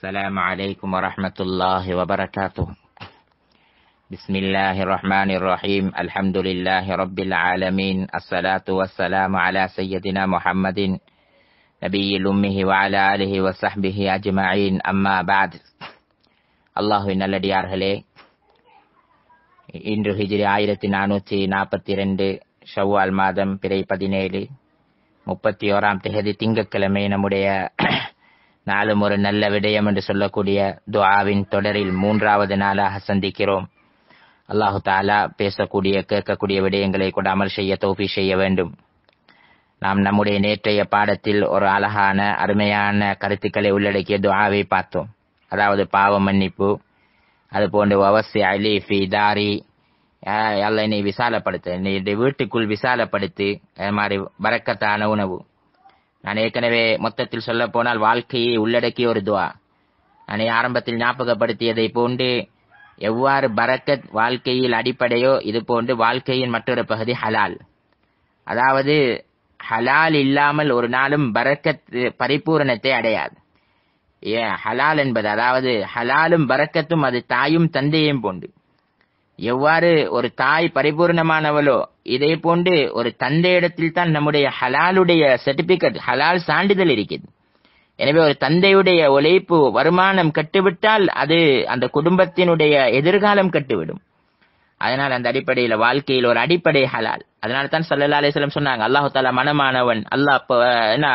السلام عليكم ورحمة الله وبركاته بسم الله الرحمن الرحيم الحمد لله رب العالمين الصلاة والسلام على سيدنا محمد نبي الأمه وعلى آله وصحبه أجمعين أما بعد அல்லாஹுவின் நல்லடியார்களே இன்று ஹிஜ்ரி ஆயிரத்தி நானூற்றி நாற்பத்தி ரெண்டு ஷவ்வால் மாதம் பிறை பதினேழு முப்பத்தி ஓராம் தேதி திங்கட்கிழமை நம்முடைய நாளும் ஒரு நல்ல விடயம் என்று சொல்லக்கூடிய துஆவின் தொடரில் மூன்றாவது நாளாக சந்திக்கிறோம் அல்லாஹு தாலா பேசக்கூடிய கேட்கக்கூடிய விடயங்களை கூட அமல் செய்ய தௌஃபி செய்ய வேண்டும் நாம் நம்முடைய நேற்றைய பாடத்தில் ஒரு அழகான அருமையான கருத்துக்களை உள்ளடக்கிய துஆவை பார்த்தோம் அதாவது பாவ மன்னிப்பு அது போன்று வவசி அலி ஃபி தாரி அல்ல நீ விசாலப்படுத்து நீ வீட்டுக்குள் விசாலப்படுத்தி அது மாதிரி பறக்கத்தான உணவு நான் ஏற்கனவே மொத்தத்தில் சொல்ல போனால் வாழ்க்கையை உள்ளடக்கிய ஒரு துவா நான் ஆரம்பத்தில் ஞாபகப்படுத்தியதை போன்று எவ்வாறு பரக்கத் வாழ்க்கையில் அடிப்படையோ இது போன்று வாழ்க்கையின் மற்றொரு பகுதி ஹலால் அதாவது ஹலால் இல்லாமல் ஒரு நாளும் பரக்கத் பரிபூரணத்தை அடையாது ஏன் ஹலால் என்பது அதாவது ஹலாலும் பரக்கத்தும் அது தாயும் தந்தையும் போன்று எவ்வாறு ஒரு தாய் பரிபூர்ணமானவளோ இதே போன்று ஒரு தந்தையிடத்தில் தான் நம்முடைய ஹலாலுடைய சர்டிபிகேட் ஹலால் சான்றிதழ் இருக்குது எனவே ஒரு தந்தையுடைய உழைப்பு வருமானம் கட்டுவிட்டால் அது அந்த குடும்பத்தினுடைய எதிர்காலம் கட்டுவிடும் அதனால் அந்த அடிப்படையில் வாழ்க்கையில் ஒரு அடிப்படை ஹலால் அதனால தான் சல்லல்லா அலிஸ்லம் சொன்னாங்க அல்லாஹு தாலா மனமானவன் அல்லாஹ் என்ன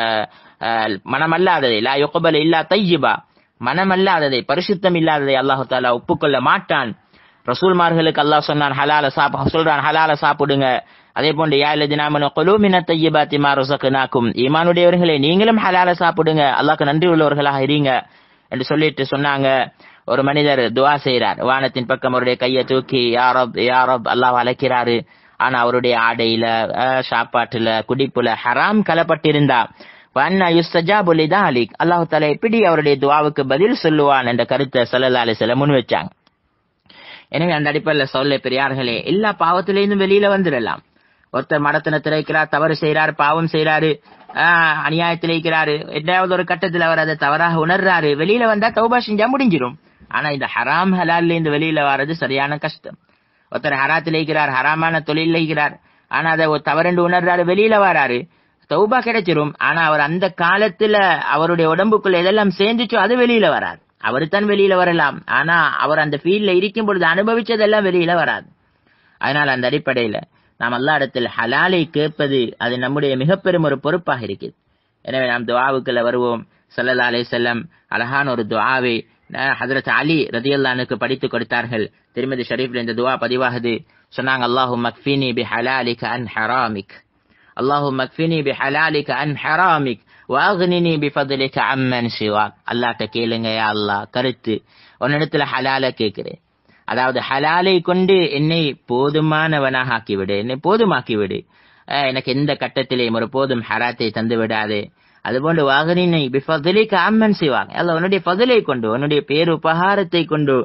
மனமல்லாததை லா யுகபல் இல்லா தையிபா மனமல்லாததை பரிசுத்தம் இல்லாததை அல்லாஹு தாலா ஒப்புக்கொள்ள மாட்டான் ரசூல்மார்களுக்கு அல்லாஹ் சொன்னான் ஹலால சாப்ப சொல்றான் ஹலால சாப்பிடுங்க அதே போன்று யா இல்லதினாமனு கொலூமின தையபாத்தி மாறுசக்குனாக்கும் ஈமானுடையவர்களே நீங்களும் ஹலால சாப்பிடுங்க அல்லாஹ்க்கு நன்றி உள்ளவர்களாக இருங்க என்று சொல்லிட்டு சொன்னாங்க ஒரு மனிதர் துவா செய்கிறார் வானத்தின் பக்கம் அவருடைய கையை தூக்கி யாரப் யாரப் அல்லாஹ் அழைக்கிறாரு ஆனா அவருடைய ஆடையில சாப்பாட்டுல குடிப்புல ஹராம் கலப்பட்டிருந்தா வண்ணா யுஸ்தஜாபுலிதா அலிக் அல்லாஹு தாலா எப்படி அவருடைய துவாவுக்கு பதில் சொல்லுவான் என்ற கருத்தை சல்லல்லா அலிஸ்ல முன் வச்சாங்க எனவே அந்த அடிப்படையில் சொல்ல பெரியார்களே எல்லா பாவத்திலிருந்தும் வெளியில வந்துடலாம் ஒருத்தர் மடத்தின திரைக்கிறார் தவறு செய்யறாரு பாவம் செய்யறாரு அநியாயத்தில் இருக்கிறாரு எட்டாவது ஒரு கட்டத்தில் அவர் அதை தவறாக உணர்றாரு வெளியில வந்தா தௌபா செஞ்சா முடிஞ்சிடும் ஆனா இந்த ஹராம் ஹலால்ல இருந்து வெளியில வர்றது சரியான கஷ்டம் ஒருத்தர் ஹராத்தில் இருக்கிறார் ஹராமான தொழில் இருக்கிறார் ஆனா அதை தவறென்று உணர்றாரு வெளியில வராரு தௌபா கிடைச்சிரும் ஆனா அவர் அந்த காலத்துல அவருடைய உடம்புக்குள்ள எதெல்லாம் சேர்ந்துச்சோ அது வெளியில வராது அவர் தான் வெளியில வரலாம் ஆனா அவர் அந்த ஃபீல்ட்ல இருக்கும் பொழுது அனுபவிச்சதெல்லாம் வெளியில வராது அதனால அந்த அடிப்படையில நாம் அல்லா இடத்தில் ஹலாலை கேட்பது அது நம்முடைய மிக பெரும் ஒரு பொறுப்பாக இருக்குது எனவே நாம் துவாவுக்குள்ள வருவோம் சல்லல்லா அலே செல்லம் அழகான ஒரு துவாவை ஹதரத் அலி ரதியல்லானுக்கு படித்து கொடுத்தார்கள் திருமதி ஷரீஃப்ல இந்த துவா பதிவாகுது சொன்னாங்க அல்லாஹு மக்ஃபினி பி ஹலாலிக அன் ஹராமிக் அல்லாஹு மக்ஃபினி பி ஹலாலிக அன் ஹராமிக் வாகுனினி பிஃபதுலிக அம்மன் சிவாக் அல்லாட்ட கேளுங்க யா அல்லா கருத்து உன்னிடத்துல ஹலால கேட்கிறேன் அதாவது ஹலாலை கொண்டு என்னை போதுமானவனாக ஆக்கிவிடு என்னை போதுமாக்கிவிடு எனக்கு எந்த கட்டத்திலேயும் ஒரு போதும் ஹராத்தை தந்து விடாதே அதுபோன்று வாகனினை பிஃபதுலிக அம்மன் சிவாக் அல்ல உன்னுடைய பதிலை கொண்டு உன்னுடைய பேரு உபகாரத்தை கொண்டு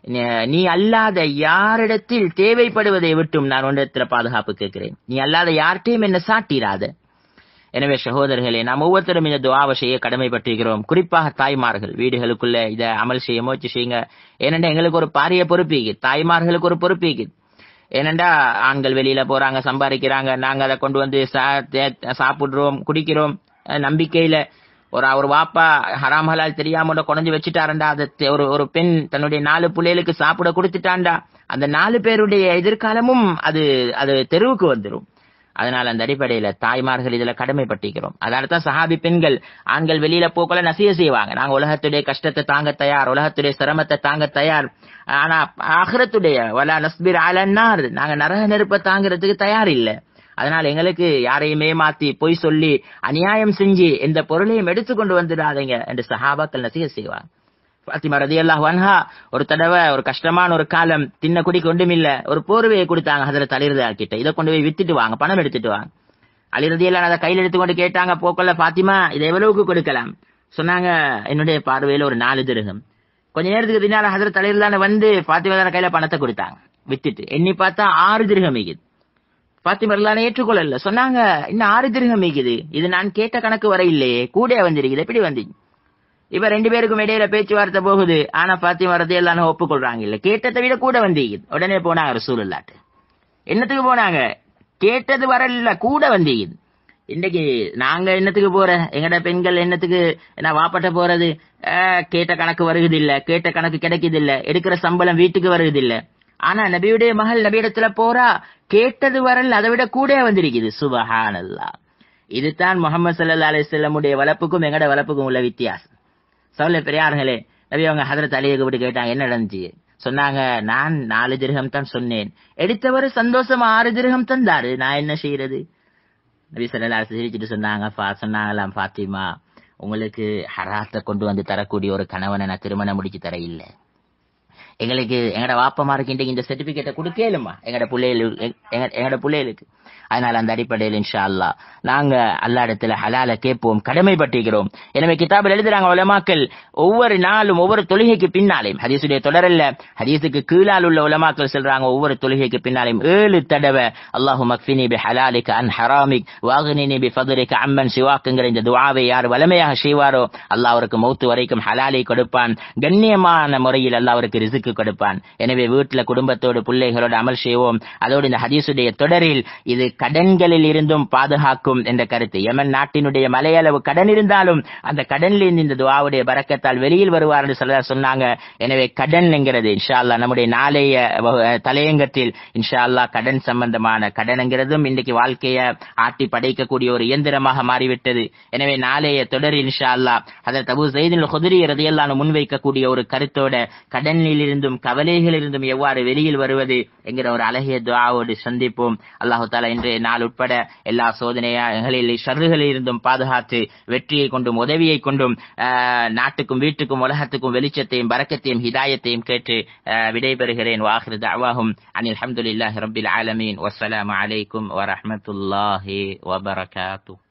நீ அல்லாத யாரிடத்தில் தேவைப்படுவதை விட்டும் நான் உன்னிடத்தில் பாதுகாப்பு கேட்கிறேன் நீ அல்லாத யார்கிட்டையும் என்ன சாட்டிராத எனவே சகோதரர்களே நாம் ஒவ்வொருத்தரும் இந்த துவாவை செய்ய கடமைப்பட்டிருக்கிறோம் குறிப்பாக தாய்மார்கள் வீடுகளுக்குள்ள இதை அமல் செய்ய முயற்சி செய்யுங்க ஏனென்றா எங்களுக்கு ஒரு பாரிய பொறுப்பீக்கு தாய்மார்களுக்கு ஒரு பொறுப்பீக்கு ஏனென்றா ஆண்கள் வெளியில போறாங்க சம்பாதிக்கிறாங்க நாங்க அதை கொண்டு வந்து சாப்பிடுறோம் குடிக்கிறோம் நம்பிக்கையில ஒரு ஒரு வாப்பா ஹராம் ஹலால் தெரியாம குறைஞ்சு வச்சுட்டாருண்டா அதை ஒரு ஒரு பெண் தன்னுடைய நாலு பிள்ளைகளுக்கு சாப்பிட கொடுத்துட்டாண்டா அந்த நாலு பேருடைய எதிர்காலமும் அது அது தெருவுக்கு வந்துடும் அதனால அந்த அடிப்படையில தாய்மார்கள் இதுல கடமைப்பட்டிருக்கிறோம் அதனால தான் சஹாபி பெண்கள் ஆண்கள் வெளியில போக்கல நசிய செய்வாங்க நாங்க உலகத்துடைய கஷ்டத்தை தாங்க தயார் உலகத்துடைய சிரமத்தை தாங்க தயார் ஆனா ஆகிரத்துடைய வலா நஸ்பீர் ஆலன்னார் நாங்க நரக நெருப்ப தாங்கிறதுக்கு தயார் இல்ல அதனால எங்களுக்கு யாரையுமே மாத்தி பொய் சொல்லி அநியாயம் செஞ்சு எந்த பொருளையும் எடுத்துக்கொண்டு வந்துடாதீங்க என்று சஹாபாக்கள் நசிக செய்வாங்க பாத்திமா ரதி அல்லாஹ் வன்ஹா ஒரு தடவை ஒரு கஷ்டமான ஒரு காலம் தின்ன குடிக்கு ஒன்றும் இல்ல ஒரு போர்வையை கொடுத்தாங்க அதில் தளிர்தா கிட்ட இதை கொண்டு போய் வித்துட்டு வாங்க பணம் எடுத்துட்டு வாங்க அலிரதி எல்லாம் அதை கையில் எடுத்துக்கொண்டு கேட்டாங்க போக்கல்ல பாத்திமா இதை எவ்வளவுக்கு கொடுக்கலாம் சொன்னாங்க என்னுடைய பார்வையில ஒரு நாலு திருகம் கொஞ்ச நேரத்துக்கு பின்னால ஹசரத் தலையிலான வந்து பாத்திமா தான கையில பணத்தை கொடுத்தாங்க வித்துட்டு எண்ணி பார்த்தா ஆறு திருகம் மிகுது பாத்திமா எல்லாரும் ஏற்றுக்கொள்ளல சொன்னாங்க இன்னும் ஆறு திருகம் மிகுது இது நான் கேட்ட கணக்கு வர இல்லையே கூட வந்திருக்குது எப்படி வந்தீங்க இப்ப ரெண்டு பேருக்கும் இடையில பேச்சுவார்த்தை போகுது ஆனா பாத்திமா ரதி எல்லாம் ஒப்புக்கொள்றாங்க இல்ல கேட்டதை விட கூட வந்தீங்க உடனே போனாங்க ரசூலுல்லாட்டு என்னத்துக்கு போனாங்க கேட்டது வரல கூட வந்தீங்க இன்னைக்கு நாங்க என்னத்துக்கு போற எங்கட பெண்கள் என்னத்துக்கு என்ன வாப்பட்ட போறது அஹ், கேட்ட கணக்கு வருகுது இல்ல கேட்ட கணக்கு கிடைக்குது இல்ல எடுக்கிற சம்பளம் வீட்டுக்கு வருகுது இல்ல ஆனா நபியுடைய மகள் நபியிடத்துல போறா கேட்டது வரல அதை விட கூட வந்திருக்குது சுபஹானல்லா இதுதான் முகமது சல்லா அலிஸ்லமுடைய வளர்ப்புக்கும் எங்கட வளர்ப்புக்கும் உள்ள வித்தியாசம் சவுல பெரியார்களே நபி அவங்க ஹதரத் அலியை கூப்பிட்டு கேட்டாங்க என்ன நடந்துச்சு சொன்னாங்க நான் நாலு திருகம் தான் சொன்னேன் எடுத்தவர் சந்தோஷமா ஆறு திருகம் தந்தாரு நான் என்ன செய்யறது நபி சல்லா சிரிச்சிட்டு சொன்னாங்க ஃபா சொன்னாங்களாம் ஃபாத்திமா உங்களுக்கு ஹராத்தை கொண்டு வந்து தரக்கூடிய ஒரு கணவனை நான் திருமணம் முடிச்சு தர இல்ல எங்களுக்கு எங்கட வாப்பமாருக்கு இன்றைக்கு இந்த சர்டிபிகேட்டை கொடுக்கலுமா எங்கட பிள்ளைகளுக்கு எங்க- எங்கட பிள்ளைகளுக்கு அதனால அந்த அடிப்படையில் இன்ஷா அல்லாஹ் நாங்க அல்லா இடத்துல ஹலால கேட்போம் கடமைப்பட்டிருக்கிறோம் எனவே கிதாபில் எழுதுறாங்க உலமாக்கள் ஒவ்வொரு நாளும் ஒவ்வொரு தொழுகைக்கு பின்னாலையும் ஹதீஸுடைய தொடரில் ஹதீஸுக்கு கீழால் உள்ள உலமாக்கள் சொல்றாங்க ஒவ்வொரு தொழுகைக்கு பின்னாலையும் ஏழு தடவை அல்லாஹு மக்ஃபினி பி ஹலாலிக அன் ஹராமிக் வாகுனினி பி ஃபதுரிக அம்மன் சிவாக்குங்கிற இந்த துஆவை யார் வலிமையாக செய்வாரோ அல்லாஹ் அவருக்கு மௌத்து வரைக்கும் ஹலாலை கொடுப்பான் கண்ணியமான முறையில் அல்லாஹ் அவருக்கு ரிசுக்கு கொடுப்பான் எனவே வீட்டுல குடும்பத்தோடு பிள்ளைகளோடு அமல் செய்வோம் அதோடு இந்த ஹதீஸுடைய தொடரில் இது கடன்களில் இருந்தும் பாதுகாக்கும் என்ற கருத்து யமன் நாட்டினுடைய மலையளவு கடன் இருந்தாலும் அந்த கடனில் இருந்து இந்த துவாவுடைய பறக்கத்தால் வெளியில் வருவார் என்று சொல்ல சொன்னாங்க எனவே கடன் என்கிறது இன்ஷா அல்லாஹ் நம்முடைய நாளைய வ- தலையங்கத்தில் இன்ஷா அல்லாஹ் கடன் சம்பந்தமான கடன்ங்கிறதும் இன்றைக்கு வாழ்க்கையை ஆட்டி படைக்கக்கூடிய ஒரு இயந்திரமாக மாறிவிட்டது எனவே நாளைய தொடர் இன்ஷா அல்லாஹ் அதற்கு அபு சைதின் குதிரி ரதியல்லான முன்வைக்கக்கூடிய ஒரு கருத்தோட கடனில் இருந்தும் கவலைகளில் இருந்தும் எவ்வாறு வெளியில் வருவது என்கிற ஒரு அழகிய துஆவோடு சந்திப்போம் அல்லாஹு தாலா இன்றைய நாள் உட்பட எல்லா சோதனைகளில் ஷர்றுகளில் இருந்தும் பாதுகாத்து வெற்றியை கொண்டும் உதவியை கொண்டும் ஆஹ், நாட்டுக்கும் வீட்டுக்கும் உலகத்துக்கும் வெளிச்சத்தையும் பரக்கத்தையும் ஹிதாயத்தையும் கேட்டு ஆஹ், விடைபெறுகிறேன் வாஹிரு தஅவாஹும் அனில் அல்ஹம்துலில்லாஹி ரப்பில் ஆலமீன் வஸ்ஸலாமு அலைக்கும் வரஹ்மத்துல்லாஹி வபரகாத்துஹு